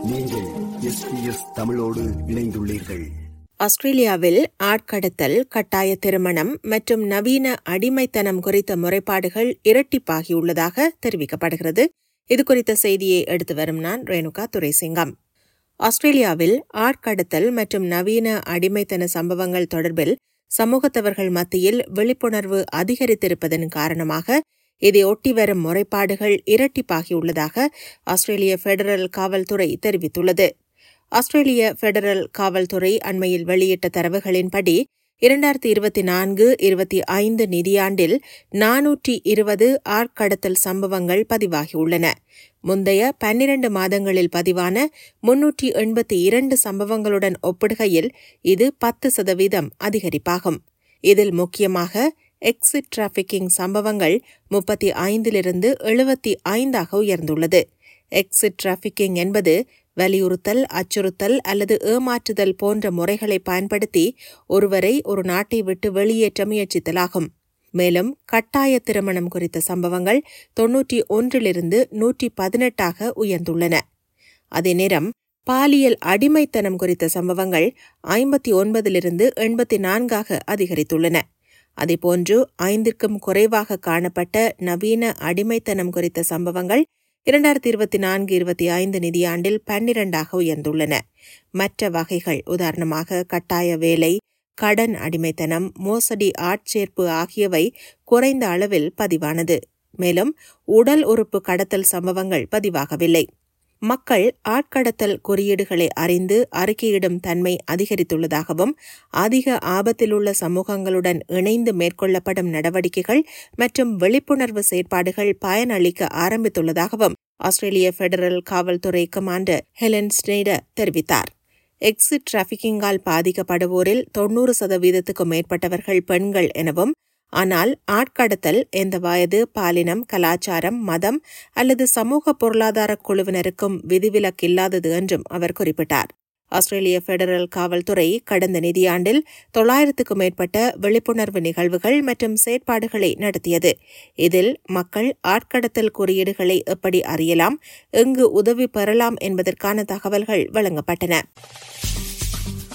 நீங்கள் எஸ்பிஎஸ் தமிழோடு இணைந்துள்ளீர்கள் ஆஸ்திரேலியாவில் ஆட்கடத்தல் கட்டாய திருமணம் மற்றும் நவீன அடிமைத்தனம் குறித்த முறைப்பாடுகள் இரட்டிப்பாகியுள்ளதாக தெரிவிக்கப்படுகிறது இது குறித்த செய்தியை எடுத்து வரும் நான் ரேணுகா துரைசிங்கம் ஆஸ்திரேலியாவில் ஆட்கடத்தல் மற்றும் நவீன அடிமைத்தன சம்பவங்கள் தொடர்பில் சமூகத்தவர்கள் மத்தியில் விழிப்புணர்வு அதிகரித்திருப்பதன் காரணமாக இதை ஒட்டி வரும் முறைப்பாடுகள் இரட்டிப்பாகியுள்ளதாக ஆஸ்திரேலிய பெடரல் காவல்துறை தெரிவித்துள்ளது ஆஸ்திரேலிய பெடரல் காவல்துறை அண்மையில் வெளியிட்ட தரவுகளின்படி இரண்டாயிரத்தி இருபத்தி நான்கு இருபத்தி ஐந்து நிதியாண்டில் நானூற்றி இருபது ஆட்கடத்தல் சம்பவங்கள் பதிவாகியுள்ளன முந்தைய பன்னிரண்டு மாதங்களில் பதிவான முன்னூற்றி எண்பத்தி இரண்டு சம்பவங்களுடன் ஒப்பிடுகையில் இது பத்து சதவீதம் அதிகரிப்பாகும் இதில் முக்கியமாக எக்ஸிட் டிராபிக்கிங் சம்பவங்கள் முப்பத்தி ஐந்திலிருந்து எழுபத்தி ஐந்தாக உயர்ந்துள்ளது எக்ஸிட் டிராபிக்கிங் என்பது வலியுறுத்தல் அச்சுறுத்தல் அல்லது ஏமாற்றுதல் போன்ற முறைகளை பயன்படுத்தி ஒருவரை ஒரு நாட்டை விட்டு வெளியேற்ற முயற்சித்தலாகும் மேலும் கட்டாய திருமணம் குறித்த சம்பவங்கள் தொன்னூற்றி ஒன்றிலிருந்து நூற்றி பதினெட்டாக உயர்ந்துள்ளன அதே நேரம் பாலியல் அடிமைத்தனம் குறித்த சம்பவங்கள் ஐம்பத்தி ஒன்பதிலிருந்து எண்பத்தி நான்காக அதிகரித்துள்ளன அதேபோன்று ஐந்திற்கும் குறைவாக காணப்பட்ட நவீன அடிமைத்தனம் குறித்த சம்பவங்கள் இரண்டாயிரத்தி இருபத்தி நான்கு இருபத்தி ஐந்து நிதியாண்டில் பன்னிரண்டாக உயர்ந்துள்ளன மற்ற வகைகள் உதாரணமாக கட்டாய வேலை கடன் அடிமைத்தனம் மோசடி ஆட்சேர்ப்பு ஆகியவை குறைந்த அளவில் பதிவானது மேலும் உடல் உறுப்பு கடத்தல் சம்பவங்கள் பதிவாகவில்லை மக்கள் ஆட்கடத்தல் குறியீடுகளை அறிந்து அறிக்கையிடும் தன்மை அதிகரித்துள்ளதாகவும் அதிக ஆபத்திலுள்ள சமூகங்களுடன் இணைந்து மேற்கொள்ளப்படும் நடவடிக்கைகள் மற்றும் விழிப்புணர்வு செயற்பாடுகள் பயனளிக்க ஆரம்பித்துள்ளதாகவும் ஆஸ்திரேலிய பெடரல் காவல்துறை கமாண்டர் ஹெலன் ஸ்னெய்டர் தெரிவித்தார் எக்ஸிட் டிராபிக்கிங்கால் பாதிக்கப்படுவோரில் தொன்னூறு சதவீதத்துக்கும் மேற்பட்டவர்கள் பெண்கள் எனவும் ஆனால் ஆட்கடத்தல் எந்த வயது பாலினம் கலாச்சாரம் மதம் அல்லது சமூக பொருளாதார குழுவினருக்கும் விதிவிலக்கில்லாதது என்றும் அவர் குறிப்பிட்டார் ஆஸ்திரேலிய பெடரல் காவல்துறை கடந்த நிதியாண்டில் தொள்ளாயிரத்துக்கும் மேற்பட்ட விழிப்புணர்வு நிகழ்வுகள் மற்றும் செயற்பாடுகளை நடத்தியது இதில் மக்கள் ஆட்கடத்தல் குறியீடுகளை எப்படி அறியலாம் எங்கு உதவி பெறலாம் என்பதற்கான தகவல்கள் வழங்கப்பட்டன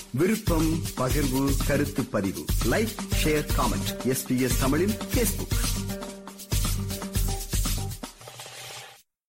விருப்பம் பகிர்வு கருத்து பதிவு லைக் ஷேர் காமெண்ட் எஸ்பிஎஸ் தமிழின் பேஸ்புக்